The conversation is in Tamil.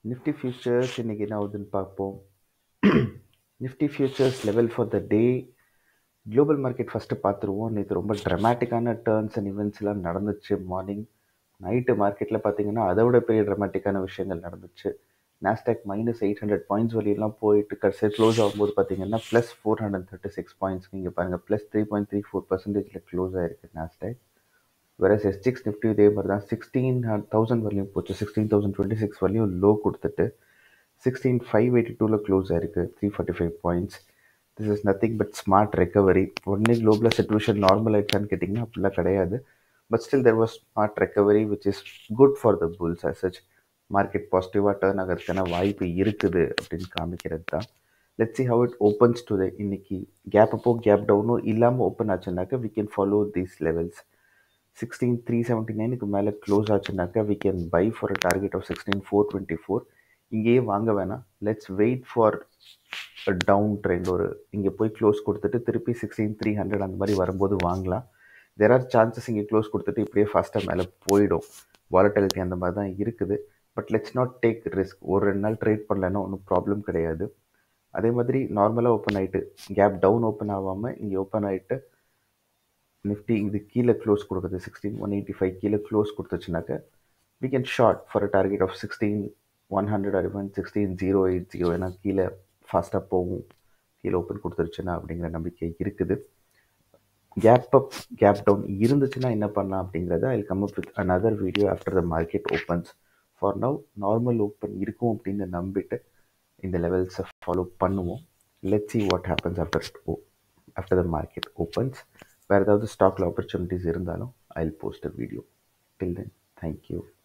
நிஃப்டி ஃபியூச்சர்ஸ் இன்னைக்கு என்ன ஆகுதுன்னு பார்ப்போம் Nifty futures level for the day global market first பார்த்துருவோம் நேற்று ரொம்ப ட்ரமாட்டிக்கான டேர்ன்ஸ் அண்ட் இவெண்ட்ஸ்லாம் நடந்துச்சு மார்னிங் நைட்டு மார்க்கெட்டில் பார்த்தீங்கன்னா அதை விட பெரிய ட்ரமாட்டிக்கான விஷயங்கள் நடந்துச்சு Nasdaq minus eight hundred points வரையெல்லாம் போயிட்டு கடைசி க்ளோஸ் ஆகும்போது பார்த்தீங்கன்னா plus four hundred thirty six points நீங்கள் பாருங்கள் plus three point three four பர்சன்டேஜில் க்ளோஸ் ஆயிருக்கு நாஸ்டாக் வேற எஸ்டிக்ஸ் நிஃப்டி இதே மாதிரி தான் சிக்ஸ்டீன் தௌசண்ட் வரலையும் போச்சு சிக்ஸ்டீன் தௌசண்ட் டுவெண்ட்டி சிக்ஸ் வரலையும் லோ கொடுத்துட்டு சிக்ஸ்டீன் ஃபைவ் எயிட்டி டூவில் க்ளோஸ் ஆயிருக்கு three forty five points this is nothing but smart recovery உடனே குளோபல் சுச்சுவேஷன் நார்மல் ஆயிடுச்சான்னு கேட்டிங்கன்னா அப்படிலாம் கிடையாது but still there was smart recovery which is good for the bulls as such market பாசிட்டிவாக டேர்ன் ஆகிறதுக்கான வாய்ப்பு இருக்குது அப்படின்னு காமிக்கிறது தான் let see how it opens to the இன்னைக்கு கேப் அப்போ கேப் டவுனும் இல்லாமல் ஓப்பன் ஆச்சுனாக்கா we can follow these levels sixteen three seventy நைனுக்கு மேலே க்ளோஸ் ஆச்சுனாக்கா we can buy for a target of sixteen four twenty four இங்கேயே வாங்க வேணாம் let's wait for down trend ஒரு இங்கே போய் க்ளோஸ் கொடுத்துட்டு திருப்பி சிக்ஸ்டீன் த்ரீ ஹண்ட்ரட் அந்த மாதிரி வரும்போது வாங்கலாம் தெர் ஆர் சான்சஸ் இங்கே க்ளோஸ் கொடுத்துட்டு இப்படியே ஃபாஸ்ட்டாக மேலே போயிடும் வாலட்டிலிட்டி அந்த மாதிரி தான் இருக்குது but let's not take risk ஒரு ரெண்டு நாள் ட்ரேட் பண்ணலன்னா ஒன்றும் ப்ராப்ளம் கிடையாது அதே மாதிரி நார்மலாக ஓப்பன் ஆகிட்டு கேப் டவுன் ஓப்பன் ஆகாமல் இங்கே ஓப்பன் ஆகிட்டு நிஃப்டி இது கீழே க்ளோஸ் கொடுக்குது சிக்ஸ்டீன் ஒன் எயிட்டி ஃபைவ் கீழே க்ளோஸ் கொடுத்துச்சுனாக்க we can short for a target of sixteen one hundred or one sixteen zero eight zero ஏன்னா கீழே ஃபாஸ்ட்டாக போகும் கீழே ஓப்பன் கொடுத்துருச்சுன்னா அப்படிங்கிற நம்பிக்கை இருக்குது கேப் அப் கேப் டவுன் இருந்துச்சுன்னா என்ன பண்ணலாம் அப்படிங்கிறத I come up with another video after the market opens for now normal open இருக்கும் அப்படின்னு நம்பிட்டு இந்த லெவல்ஸை ஃபாலோ பண்ணுவோம் let see what happens after after the market opens வேறு ஏதாவது ஸ்டாக்கில் ஆப்பர்ச்சுனிட்டிஸ் இருந்தாலும் I will post a video till then thank you